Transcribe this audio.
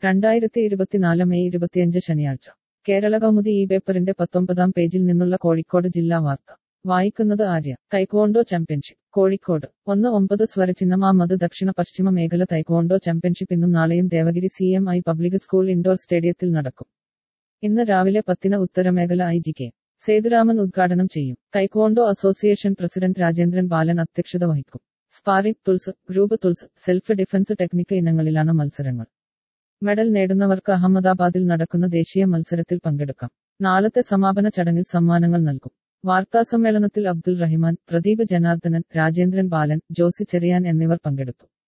രണ്ടായിരത്തി ഇരുപത്തിനാല് മെയ് ഇരുപത്തിയഞ്ച് ശനിയാഴ്ച കേരള കൗമുദി ഈ പേപ്പറിന്റെ പത്തൊമ്പതാം പേജിൽ നിന്നുള്ള കോഴിക്കോട് ജില്ലാ വാർത്ത വായിക്കുന്നത് ആര്യ തൈക്കോണ്ടോ ചാമ്പ്യൻഷിപ്പ് കോഴിക്കോട് ഒന്ന് ഒമ്പത് സ്വരചിഹ്നമാമത് ദക്ഷിണ പശ്ചിമ മേഖല തൈക്കോണ്ടോ ചാമ്പ്യൻഷിപ്പ് ഇന്നും നാളെയും Devagiri C M I public school indoor സ്റ്റേഡിയത്തിൽ നടക്കും ഇന്ന് രാവിലെ പത്തിന് ഉത്തരമേഖല ഐ ജി കെ സേതുരാമൻ ഉദ്ഘാടനം ചെയ്യും taekwondo association president Rajendran Balan അധ്യക്ഷത വഹിക്കും sparring tuls group tuls self defence technique ഇനങ്ങളിലാണ് മത്സരങ്ങൾ മെഡൽ നേടുന്നവർക്ക് അഹമ്മദാബാദിൽ നടക്കുന്ന ദേശീയ മത്സരത്തിൽ പങ്കെടുക്കാം നാളത്തെ സമാപന ചടങ്ങിൽ സമ്മാനങ്ങൾ നൽകും വാർത്താസമ്മേളനത്തിൽ അബ്ദുൾ റഹിമാൻ പ്രദീപ് ജനാർദ്ദനൻ രാജേന്ദ്രൻ ബാലൻ ജോസി ചെറിയാൻ എന്നിവർ പങ്കെടുത്തു